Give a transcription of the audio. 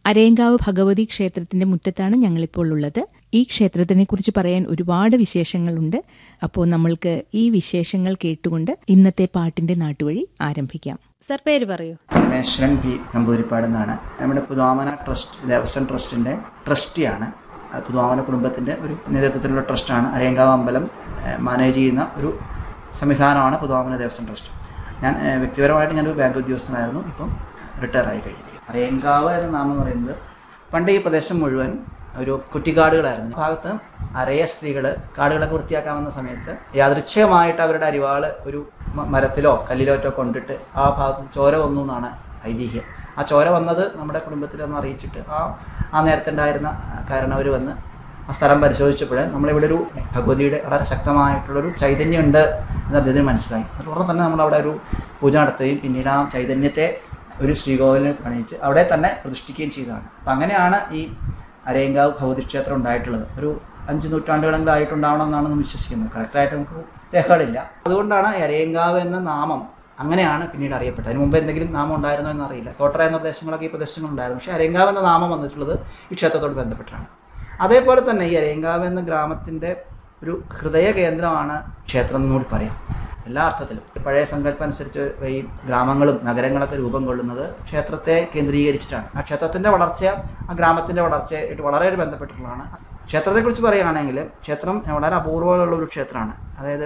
അരയങ്കാവ് ഭഗവതി ക്ഷേത്രത്തിന്റെ മുറ്റത്താണ് ഞങ്ങളിപ്പോൾ ഉള്ളത് ഈ ക്ഷേത്രത്തിനെ കുറിച്ച് പറയാൻ ഒരുപാട് വിശേഷങ്ങളുണ്ട് അപ്പോൾ നമ്മൾക്ക് ഈ വിശേഷങ്ങൾ കേട്ടുകൊണ്ട് ഇന്നത്തെ പാട്ടിന്റെ നാട്ടുവഴി ആരംഭിക്കാം സർ പേര് പറയൂ പരമേശ്വരൻ പി നമ്പൂതിരിപ്പാട് എന്നാണ് നമ്മുടെ പുതുവാമന ട്രസ്റ്റ് ദേവസ്വം ട്രസ്റ്റിൻ്റെ ട്രസ്റ്റിയാണ് അത് പുതുവാമന കുടുംബത്തിൻ്റെ ഒരു നേതൃത്വത്തിലുള്ള ട്രസ്റ്റാണ് അരയങ്കാവ് അമ്പലം ഏഹ്, മാനേജ് ചെയ്യുന്ന ഒരു സംവിധാനമാണ് പുതുവാമന ദേവസ്വം ട്രസ്റ്റ് ഞാൻ ഏഹ്, വ്യക്തിപരമായിട്ട് ഞാനൊരു ബാങ്ക് ഉദ്യോഗസ്ഥനായിരുന്നു ഇപ്പം റിട്ടയർ ആയി കഴിഞ്ഞു അരയങ്കാവ് എന്ന നാമം പറയുന്നത് പണ്ട് ഈ പ്രദേശം മുഴുവൻ ഒരു കുറ്റിക്കാടുകളായിരുന്നു ഭാഗത്ത് അരയ സ്ത്രീകൾ കാടുകളൊക്കെ വൃത്തിയാക്കാൻ വന്ന സമയത്ത് യാദൃച്ഛികമായിട്ട് അവരുടെ അരിവാള് ഒരു മ- മരത്തിലോ കല്ലിലോറ്റോ കൊണ്ടിട്ട് ആ ഭാഗത്ത് ചോര വന്നു എന്നാണ് ഐതിഹ്യം ആ ചോര വന്നത് നമ്മുടെ കുടുംബത്തിലൊന്ന് അറിയിച്ചിട്ട് ആ ആ നേരത്തുണ്ടായിരുന്ന കാരണവർ വന്ന് ആ സ്ഥലം പരിശോധിച്ചപ്പോൾ നമ്മളിവിടെ ഒരു ഭഗവതിയുടെ വളരെ ശക്തമായിട്ടുള്ളൊരു ചൈതന്യം ഉണ്ട് എന്ന് അദ്ദേഹത്തിന് മനസ്സിലായി അതുപോലെ തന്നെ നമ്മളവിടെ ഒരു പൂജ നടത്തുകയും പിന്നീട് ആ ചൈതന്യത്തെ ഒരു ശ്രീകോവിലിനെ പണിയിച്ച് അവിടെ തന്നെ പ്രതിഷ്ഠിക്കുകയും ചെയ്തതാണ് അപ്പം അങ്ങനെയാണ് ഈ അരയങ്കാവ് ഭഗവതി ക്ഷേത്രം ഉണ്ടായിട്ടുള്ളത് ഒരു അഞ്ച് നൂറ്റാണ്ടുകളെങ്കിലും ആയിട്ടുണ്ടാവണം എന്നാണ് നമ്മൾ വിശ്വസിക്കുന്നത് കറക്റ്റായിട്ട് നമുക്ക് രേഖകളില്ല അതുകൊണ്ടാണ് ഈ അരയങ്കാവ് എന്ന നാമം അങ്ങനെയാണ് പിന്നീട് അറിയപ്പെട്ടത് അതിന് മുമ്പ് എന്തെങ്കിലും നാമം ഉണ്ടായിരുന്നോ എന്നറിയില്ല തോട്ടറ എന്ന പ്രദേശങ്ങളൊക്കെ ഈ പ്രദേശങ്ങളുണ്ടായിരുന്നു പക്ഷേ അരയങ്കാവ് എന്ന നാമം വന്നിട്ടുള്ളത് ഈ ക്ഷേത്രത്തോട് ബന്ധപ്പെട്ടാണ് അതേപോലെ തന്നെ ഈ അരയങ്കാവ് എന്ന ഗ്രാമത്തിൻ്റെ ഒരു ഹൃദയ കേന്ദ്രമാണ് ക്ഷേത്രം എന്നുകൂടി പറയാം എല്ലാ അർത്ഥത്തിലും പഴയ സങ്കല്പം അനുസരിച്ച് ഈ ഗ്രാമങ്ങളും നഗരങ്ങളൊക്കെ രൂപം കൊള്ളുന്നത് ക്ഷേത്രത്തെ കേന്ദ്രീകരിച്ചിട്ടാണ് ആ ക്ഷേത്രത്തിൻ്റെ വളർച്ച ആ ഗ്രാമത്തിൻ്റെ വളർച്ചയായിട്ട് വളരെ ബന്ധപ്പെട്ടിട്ടുള്ളതാണ് ക്ഷേത്രത്തെക്കുറിച്ച് പറയുകയാണെങ്കിൽ ക്ഷേത്രം വളരെ അപൂർവമുള്ള ഒരു ക്ഷേത്രമാണ് അതായത്